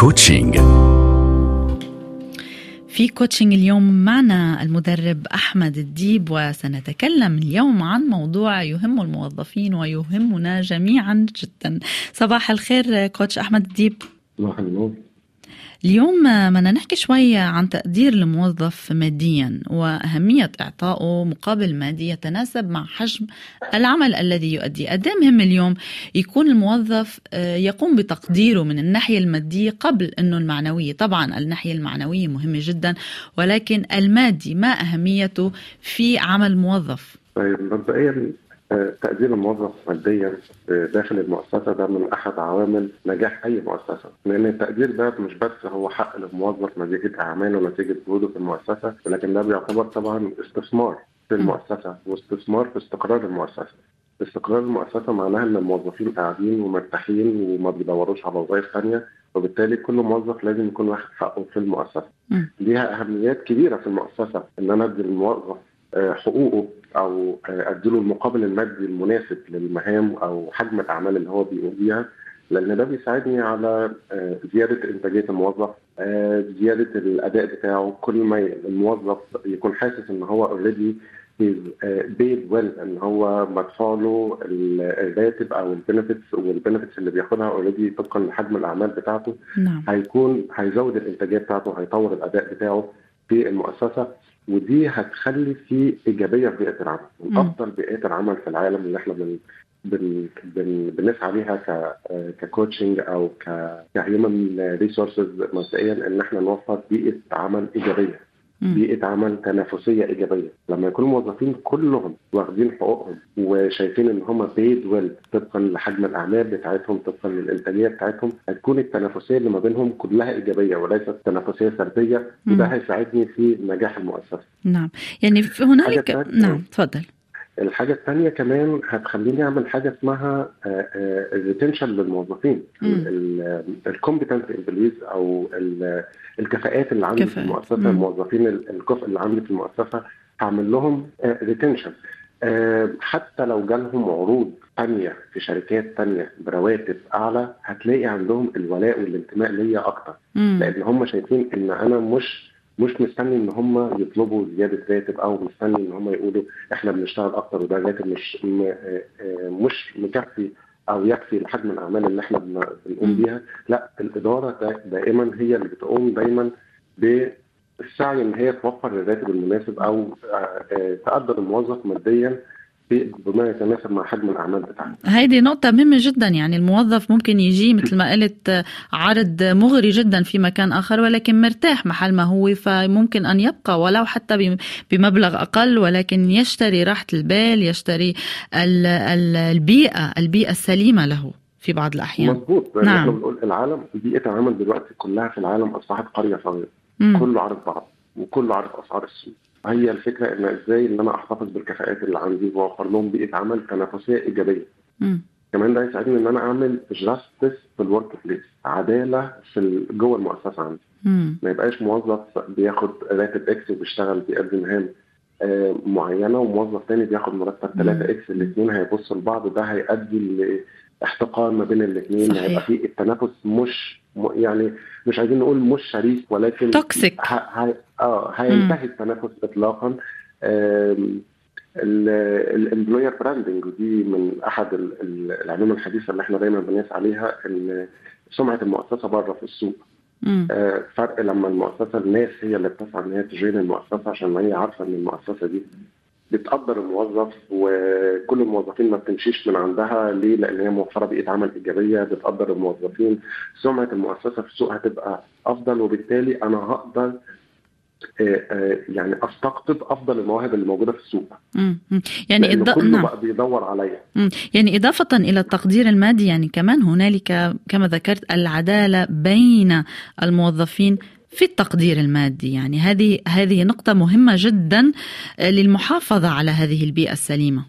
كوتشنج في كوتشنج اليوم معنا المدرب أحمد الديب وسنتكلم اليوم عن موضوع يهم الموظفين ويهمنا جميعا جدا صباح الخير كوتش أحمد الديب صباح النور اليوم بدنا نحكي شوية عن تقدير الموظف ماديا وأهمية إعطائه مقابل مادي يتناسب مع حجم العمل الذي يؤديه قد مهم اليوم يكون الموظف آه، يقوم بتقديره من الناحية المادية قبل أنه المعنوية طبعا الناحية المعنوية مهمة جدا ولكن المادي ما أهميته في عمل موظف طيب مبدئيا آه، تقدير الموظف ماديا داخل المؤسسه ده من احد عوامل نجاح اي مؤسسه، لان التقدير ده مش بس هو حق للموظف نتيجه اعماله ونتيجه جهوده في المؤسسه، ولكن ده بيعتبر طبعا استثمار في المؤسسه واستثمار في استقرار المؤسسه. استقرار المؤسسه معناها ان الموظفين قاعدين ومرتاحين وما بيدوروش على وظائف ثانيه وبالتالي كل موظف لازم يكون واخد حقه في المؤسسه. ليها اهميات كبيره في المؤسسه ان انا ادي للموظف آه، حقوقه او آه، اديله المقابل المادي المناسب للمهام او حجم الاعمال اللي هو بيقوم بيها لان ده بيساعدني على آه، زياده انتاجيه الموظف زياده الاداء بتاعه كل ما الموظف يكون حاسس ان هو اوريدي بيد ويل ان هو مدفوع له الراتب او البنفيتس والبنفيتس اللي بياخدها اوريدي طبقا لحجم الاعمال بتاعته نعم. هيكون هيزود الانتاجيه بتاعته هيطور الاداء بتاعه في المؤسسه ودي هتخلي في ايجابيه في بيئه العمل من افضل بيئات العمل في العالم اللي احنا بن بن بن بنسعى ليها ك ككوتشنج او كهيومن ريسورسز مبدئيا ان احنا نوفر بيئه عمل ايجابيه بيئه عمل تنافسيه ايجابيه لما يكون الموظفين كلهم واخدين حقوقهم وشايفين ان هم بيد ويل طبقا لحجم الاعمال بتاعتهم طبقا للانتاجيه بتاعتهم هتكون التنافسيه اللي ما بينهم كلها ايجابيه وليست تنافسيه سلبيه وده هيساعدني في نجاح المؤسسه. نعم يعني هنالك نعم تفضل. الحاجة الثانية كمان هتخليني أعمل حاجة اسمها الريتنشن للموظفين الكومبتنت امبلويز أو الكفاءات اللي عندي في المؤسسة الموظفين الكفء اللي عندي في المؤسسة هعمل لهم ريتنشن حتى لو جالهم عروض تانية في شركات تانية برواتب أعلى هتلاقي عندهم الولاء والانتماء ليا أكتر لأن هم شايفين إن أنا مش مش مستني ان هم يطلبوا زياده راتب او مستني ان هم يقولوا احنا بنشتغل اكتر وده راتب مش مش مكفي او يكفي لحجم الاعمال اللي احنا بنقوم بيها لا الاداره دائما هي اللي بتقوم دايما بالسعي ان هي توفر الراتب المناسب او تقدر الموظف ماديا بما يتناسب مع حجم الاعمال بتاعته. هيدي نقطة مهمة جدا يعني الموظف ممكن يجي مثل ما قلت عرض مغري جدا في مكان اخر ولكن مرتاح محل ما هو فممكن ان يبقى ولو حتى بمبلغ اقل ولكن يشتري راحة البال يشتري البيئة البيئة السليمة له. في بعض الاحيان مظبوط نعم. احنا بنقول العالم بيئه العمل دلوقتي كلها في العالم اصبحت قريه صغيره كله عارف بعض وكله عارف اسعار السوق هي الفكره ان ازاي ان انا احتفظ بالكفاءات اللي عندي واوفر لهم بيئه عمل تنافسيه ايجابيه. مم. كمان ده يساعدني ان انا اعمل جاستس في الورك بليس، عداله في جوه المؤسسه عندي. مم. ما يبقاش موظف بياخد راتب اكس وبيشتغل بيقدم مهام آه معينه وموظف تاني بياخد مرتب 3 اكس الاثنين هيبصوا لبعض ده هيؤدي لاحتقان ما بين الاثنين هيبقى في التنافس مش يعني مش عايزين نقول مش شريف ولكن توكسيك اه هينتهي التنافس اطلاقا الامبلوير براندنج ودي من احد العلوم الحديثه اللي احنا دايما بنسعى عليها ان سمعه المؤسسه بره في السوق آه فرق لما المؤسسه الناس هي اللي بتسعى ان هي تجين المؤسسه عشان ما هي عارفه ان المؤسسه دي بتقدر الموظف وكل الموظفين ما بتمشيش من عندها ليه؟ لان هي موفره بيئه عمل ايجابيه بتقدر الموظفين سمعه المؤسسه في السوق هتبقى افضل وبالتالي انا هقدر يعني استقطب افضل المواهب اللي موجوده في السوق. مم. يعني إض... كله نعم. بقى بيدور عليا. يعني اضافه الى التقدير المادي يعني كمان هنالك كما ذكرت العداله بين الموظفين في التقدير المادي يعني هذه هذه نقطة مهمة جدا للمحافظة على هذه البيئة السليمة.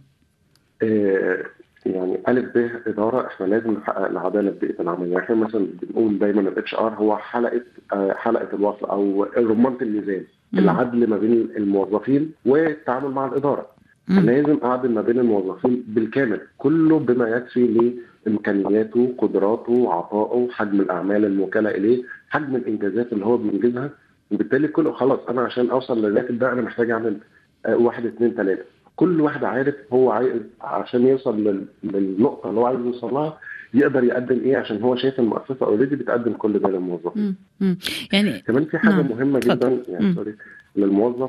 يعني ألف ب إدارة إحنا لازم نحقق العدالة في بيئة العمل، يعني إحنا مثلا بنقول دايما الاتش ار هو حلقة حلقة الوصل أو رمانة الميزان، العدل ما بين الموظفين والتعامل مع الإدارة. مم. لازم أعدل ما بين الموظفين بالكامل، كله بما يكفي امكانياته قدراته عطائه حجم الاعمال الموكله اليه حجم الانجازات اللي هو بينجزها وبالتالي كله خلاص انا عشان اوصل للراتب ده انا محتاج اعمل آه، واحد اثنين ثلاثه كل واحد عارف هو عايز عشان يوصل للنقطه اللي هو عايز يوصل لها يقدر يقدم ايه عشان هو شايف المؤسسه اوريدي بتقدم كل ده للموظف يعني كمان في حاجه نعم. مهمه جدا يعني سوري للموظف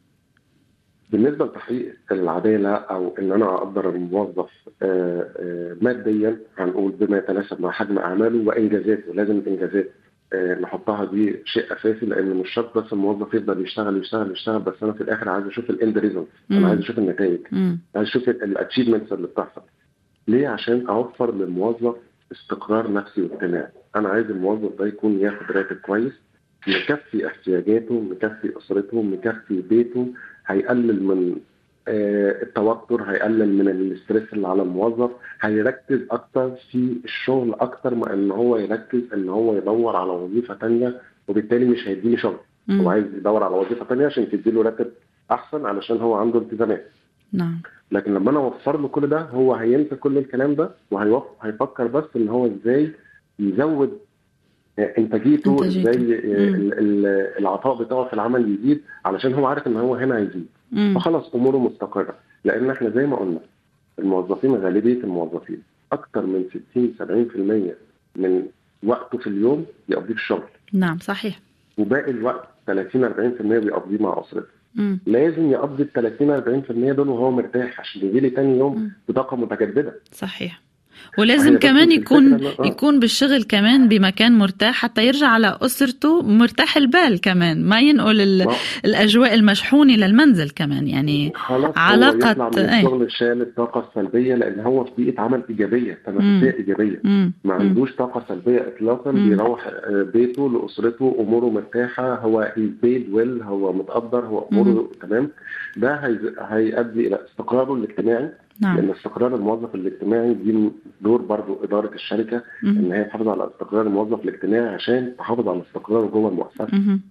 بالنسبه لتحقيق العداله او ان انا اقدر الموظف آه، آه، ماديا هنقول بما يتناسب مع حجم اعماله وانجازاته لازم الانجازات آه، نحطها دي شيء اساسي لان مش شرط بس الموظف يفضل يشتغل يشتغل يشتغل بس انا في الاخر عايز اشوف الاند ريزلت انا عايز اشوف النتائج عايز اشوف الاتشيفمنتس اللي بتحصل ليه عشان اوفر للموظف استقرار نفسي واجتماعي انا عايز الموظف ده يكون ياخد راتب كويس مكفي احتياجاته مكفي اسرته مكفي بيته هيقلل من آه، التوتر هيقلل من الاسترس اللي على الموظف هيركز اكتر في الشغل اكتر ما ان هو يركز ان هو يدور على وظيفه تانية وبالتالي مش هيديني شغل هو عايز يدور على وظيفه تانية عشان تديله راتب احسن علشان هو عنده التزامات نعم لكن لما انا اوفر له كل ده هو هينسى كل الكلام ده وهيفكر بس ان هو ازاي يزود انتاجيته ازاي العطاء بتاعه في العمل يزيد علشان هو عارف ان هو هنا هيزيد فخلاص اموره مستقره لان احنا زي ما قلنا الموظفين غالبيه الموظفين اكثر من 60 70% من وقته في اليوم بيقضيه في الشغل نعم صحيح وباقي الوقت 30 40% بيقضيه مع اسرته لازم يقضي ال 30 40% دول وهو مرتاح عشان يجي لي تاني يوم بطاقه متجدده صحيح ولازم كمان يكون آه. يكون بالشغل كمان بمكان مرتاح حتى يرجع على اسرته مرتاح البال كمان ما ينقل آه. الاجواء المشحونه للمنزل كمان يعني علاقه هو من إيه. الشغل شال الطاقه السلبيه لان هو في بيئه عمل ايجابيه تنافسيه ايجابيه مم. ما عندوش طاقه سلبيه اطلاقا مم. بيروح آه، بيته لاسرته اموره مرتاحه هو بيد ويل هو متقدر هو اموره تمام ده هيؤدي الى استقراره الاجتماعي نعم. لان استقرار الموظف الاجتماعي دي دور برضو اداره الشركه مم. ان هي تحافظ على استقرار الموظف الاجتماعي عشان تحافظ على استقراره جوه المؤسسه.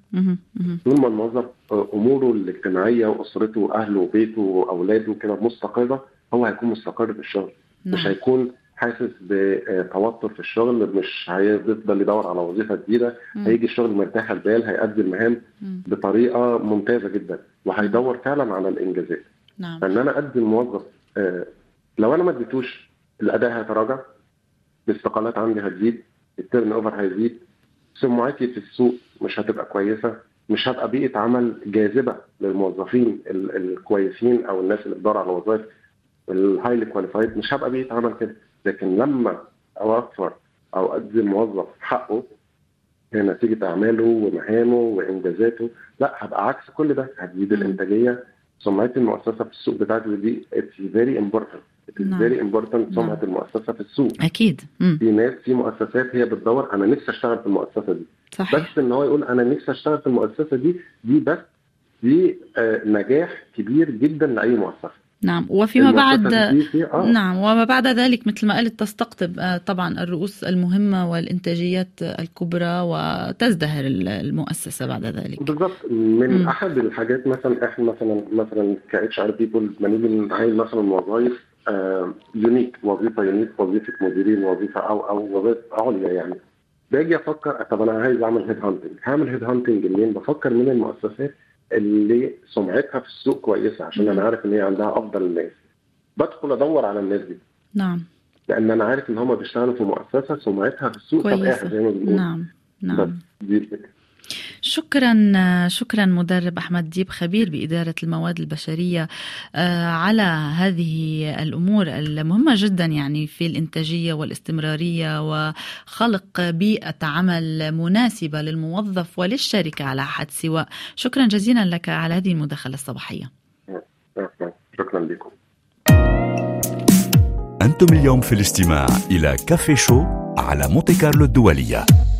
طول ما الموظف اموره الاجتماعيه واسرته واهله وبيته واولاده كده مستقره هو هيكون مستقر في الشغل نعم. مش هيكون حاسس بتوتر في الشغل مش هيفضل يدور على وظيفه جديده هيجي الشغل مرتاح البال هيأدي المهام بطريقه ممتازه جدا وهيدور فعلا على الانجازات نعم. فان انا ادي الموظف آه، لو انا ما اديتوش الاداء هيتراجع الاستقالات عندي هتزيد التيرن اوفر هيزيد سمعتي في السوق مش هتبقى كويسه مش هبقى بيئه عمل جاذبه للموظفين الكويسين او الناس اللي بتدور على وظائف الهايلي كواليفايد مش هبقى بيئه عمل كده لكن لما اوفر او ادي الموظف حقه نتيجه اعماله ومهامه وانجازاته لا هبقى عكس كل ده هتزيد الانتاجيه سمعه المؤسسه في السوق بتاعتي دي اتس فيري امبورتنت اتس فيري امبورتنت سمعه المؤسسه في السوق اكيد مم. في ناس في مؤسسات هي بتدور انا نفسي اشتغل في المؤسسه دي صحيح. بس ان هو يقول انا نفسي اشتغل في المؤسسه دي دي بس دي آه نجاح كبير جدا لاي مؤسسه نعم وفيما بعد آه. نعم وما بعد ذلك مثل ما قلت تستقطب آه، طبعا الرؤوس المهمة والإنتاجيات الكبرى وتزدهر المؤسسة بعد ذلك بالضبط من م. أحد الحاجات مثلا إحنا مثلا مثلا كاتش ار بيبول لما نيجي نعين مثلا وظائف آه يونيك وظيفة يونيك وظيفة مديرين وظيفة أو أو وظيفة عليا يعني باجي أفكر طب أنا عايز أعمل هيد هانتنج هعمل هيد هانتنج منين بفكر من المؤسسات اللي سمعتها في السوق كويسه عشان انا عارف ان هي عندها افضل الناس بدخل ادور على الناس دي نعم لان انا عارف ان هم بيشتغلوا في مؤسسه سمعتها في السوق كويسه زي ما بنقول نعم نعم دي الفكره شكرا شكرا مدرب احمد ديب خبير باداره المواد البشريه آه، على هذه الامور المهمه جدا يعني في الانتاجيه والاستمراريه وخلق بيئه عمل مناسبه للموظف وللشركه على حد سواء شكرا جزيلا لك على هذه المداخله الصباحيه شكرا لكم انتم اليوم في الاستماع الى كافي شو على مونتي كارلو الدوليه